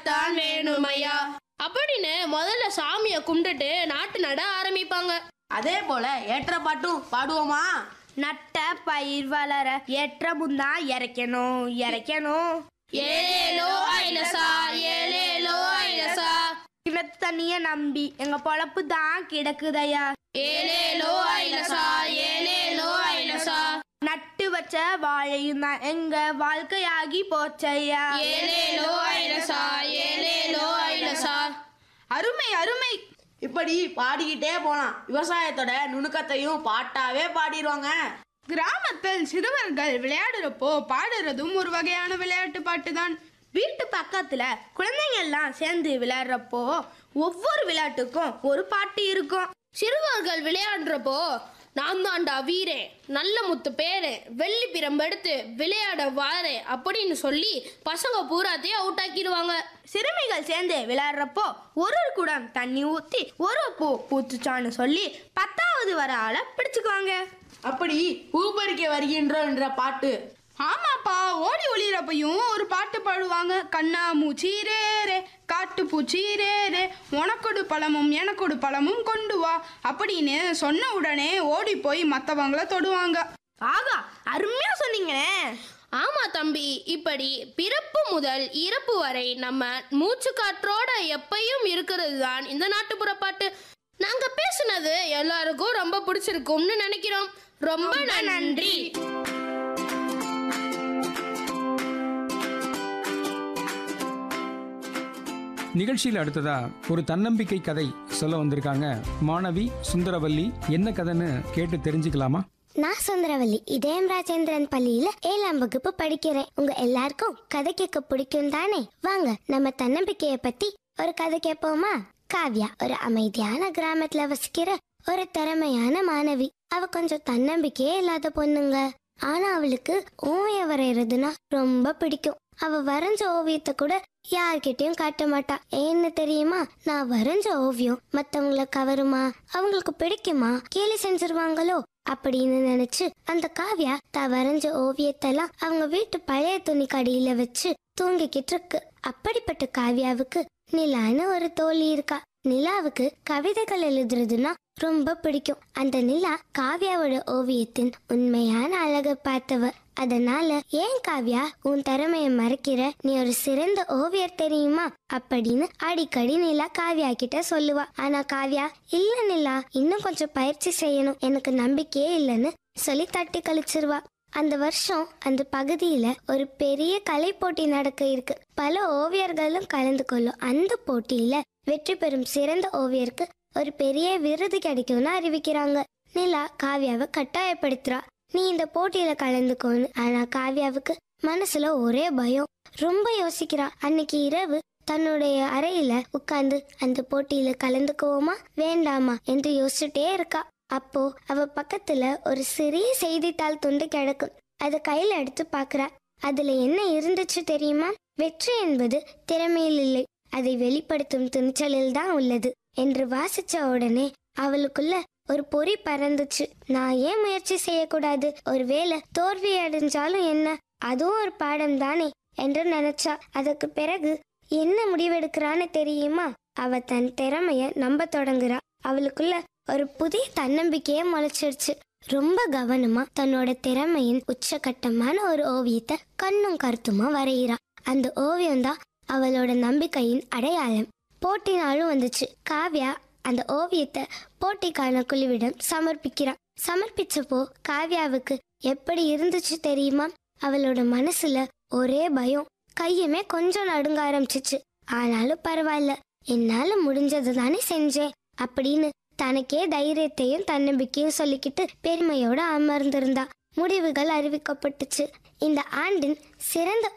வாழத்தான் வேணுமையா அப்படின்னு முதல்ல சாமியை கும்பிட்டுட்டு நாட்டு நட ஆரம்பிப்பாங்க அதே போல ஏற்ற பாட்டும் பாடுவோமா நட்ட பயிர் வளர ஏற்றமும் தான் இறைக்கணும் இறைக்கணும் ஏலேலோ ஐலசா ஏலேலோ ஐலசா கிணத்து தண்ணிய நம்பி எங்க பொழப்பு தான் கிடக்குதையா ஏலேலோ ஐலசா ஏலேலோ ஐலசா நட்டு வச்ச வாழையும் தான் எங்க வாழ்க்கையாகி போச்சையா ஏலேலோ ஐலசா ஏலேலோ ஐலசா அருமை அருமை இப்படி பாடிக்கிட்டே போலாம் விவசாயத்தோட நுணுக்கத்தையும் பாட்டாவே பாடிடுவாங்க கிராமத்தில் சிறுவர்கள் விளையாடுறப்போ பாடுறதும் ஒரு வகையான விளையாட்டு பாட்டு தான் வீட்டு பக்கத்துல குழந்தைங்க எல்லாம் சேர்ந்து விளையாடுறப்போ ஒவ்வொரு விளையாட்டுக்கும் ஒரு பாட்டு இருக்கும் சிறுவர்கள் விளையாடுறப்போ நான் தாண்டா வீரன் நல்ல முத்து பேரன் வெள்ளி பிரம்பெடுத்து விளையாட வாரேன் அப்படின்னு சொல்லி பசங்க பூராத்தையும் அவுட் ஆக்கிடுவாங்க சிறுமிகள் சேர்ந்து விளையாடுறப்போ ஒரு ஒரு குடம் தண்ணி ஊத்தி ஒரு பூ பூத்துச்சான்னு சொல்லி பத்தாவது வர ஆளை பிடிச்சுக்குவாங்க அப்படி பூ பறிக்க வருகின்றோம் என்ற பாட்டு ஆமாப்பா ஓடி ஒளிரப்பையும் ஒரு பாட்டு பாடுவாங்க கண்ணா மூச்சீரேரே காட்டு பூச்சீரேரே உனக்கொடு பழமும் எனக்கொடு பழமும் கொண்டு வா அப்படின்னு சொன்ன உடனே ஓடி போய் மற்றவங்கள தொடுவாங்க ஆகா அருமையா சொன்னீங்களே ஆமா தம்பி இப்படி பிறப்பு முதல் இறப்பு வரை நம்ம மூச்சு காற்றோட எப்பயும் இருக்கிறது தான் இந்த நாட்டுப்புற பாட்டு நாங்க பேசுனது எல்லாருக்கும் ரொம்ப பிடிச்சிருக்கும்னு நினைக்கிறோம் ரொம்ப நன்றி நிகழ்ச்சியில் அடுத்ததா ஒரு தன்னம்பிக்கை கதை சொல்ல வந்திருக்காங்க மாணவி சுந்தரவல்லி என்ன கதைன்னு கேட்டு தெரிஞ்சுக்கலாமா நான் சுந்தரவல்லி இதயம் ராஜேந்திரன் பள்ளியில ஏழாம் வகுப்பு படிக்கிறேன் உங்க எல்லாருக்கும் கதை கேட்க பிடிக்கும் தானே வாங்க நம்ம தன்னம்பிக்கைய பத்தி ஒரு கதை கேட்போமா காவ்யா ஒரு அமைதியான கிராமத்துல வசிக்கிற ஒரு திறமையான மாணவி அவ கொஞ்சம் தன்னம்பிக்கையே இல்லாத பொண்ணுங்க ஆனா அவளுக்கு ஓவியம் வரைகிறதுனா ரொம்ப பிடிக்கும் அவ வரைஞ்ச ஓவியத்தை கூட யார்கிட்டயும் காட்ட மாட்டா ஏன்னு தெரியுமா நான் வரைஞ்ச ஓவியம் மத்தவங்கள கவருமா அவங்களுக்கு பிடிக்குமா கேலி செஞ்சிருவாங்களோ அப்படின்னு நினைச்சு அந்த காவ்யா தான் வரைஞ்ச ஓவியத்தெல்லாம் அவங்க வீட்டு பழைய துணி கடையில வச்சு தூங்கிக்கிட்டு இருக்கு அப்படிப்பட்ட காவ்யாவுக்கு நிலான்னு ஒரு தோழி இருக்கா நிலாவுக்கு கவிதைகள் எழுதுறதுன்னா ரொம்ப பிடிக்கும் அந்த நிலா காவ்யாவோட ஓவியத்தின் உண்மையான அழகை பார்த்தவ அதனால ஏன் காவ்யா உன் திறமைய மறைக்கிற நீ ஒரு சிறந்த ஓவியர் தெரியுமா அப்படின்னு அடிக்கடி நிலா காவ்யா கிட்ட சொல்லுவா ஆனா காவ்யா இல்ல நிலா இன்னும் கொஞ்சம் பயிற்சி செய்யணும் எனக்கு நம்பிக்கையே இல்லைன்னு சொல்லி தட்டி கழிச்சிருவா அந்த வருஷம் அந்த பகுதியில ஒரு பெரிய கலை போட்டி நடக்க இருக்கு பல ஓவியர்களும் கலந்து கொள்ளும் அந்த போட்டியில வெற்றி பெறும் சிறந்த ஓவியருக்கு ஒரு பெரிய விருது கிடைக்கும்னு அறிவிக்கிறாங்க நிலா காவ்யாவை கட்டாயப்படுத்துறா நீ இந்த போட்டியில கலந்துக்கோன்னு ஆனா காவ்யாவுக்கு மனசுல ஒரே பயம் ரொம்ப யோசிக்கிறா அன்னைக்கு இரவு தன்னுடைய அறையில உட்கார்ந்து அந்த போட்டியில கலந்துக்குவோமா வேண்டாமா என்று யோசிச்சுட்டே இருக்கா அப்போ அவ பக்கத்துல ஒரு சிறிய செய்தித்தாள் துண்டு கிடக்கும் அதை கையில எடுத்து பாக்குறா அதுல என்ன இருந்துச்சு தெரியுமா வெற்றி என்பது திறமையில் இல்லை அதை வெளிப்படுத்தும் துணிச்சலில் தான் உள்ளது என்று வாசிச்ச உடனே அவளுக்குள்ள ஒரு பொறி பறந்துச்சு நான் ஏன் முயற்சி செய்யக்கூடாது ஒருவேளை தோல்வி அடைஞ்சாலும் என்ன அதுவும் ஒரு பாடம் தானே என்று நினைச்சா அதுக்கு பிறகு என்ன முடிவெடுக்கிறான்னு தெரியுமா அவ தன் திறமைய நம்ப தொடங்குறா அவளுக்குள்ள ஒரு புதிய தன்னம்பிக்கையே முளைச்சிருச்சு ரொம்ப கவனமா தன்னோட திறமையின் உச்சகட்டமான ஒரு ஓவியத்தை கண்ணும் கருத்துமா வரைகிறா அந்த ஓவியம் தான் அவளோட நம்பிக்கையின் அடையாளம் போட்டி நாளும் வந்துச்சு காவ்யா அந்த ஓவியத்தை போட்டிக்கான குழுவிடம் சமர்ப்பிக்கிறா சமர்ப்பிச்சப்போ காவ்யாவுக்கு எப்படி இருந்துச்சு தெரியுமா அவளோட மனசுல ஒரே பயம் கையுமே கொஞ்சம் நடுங்க ஆரம்பிச்சிச்சு ஆனாலும் பரவாயில்ல என்னால முடிஞ்சது தானே செஞ்சேன் அப்படின்னு தனக்கே தைரியத்தையும் தன்னம்பிக்கையும் சொல்லிக்கிட்டு பெருமையோட அமர்ந்திருந்தா முடிவுகள் அறிவிக்கப்பட்டுச்சு இந்த ஆண்டின் சிறந்த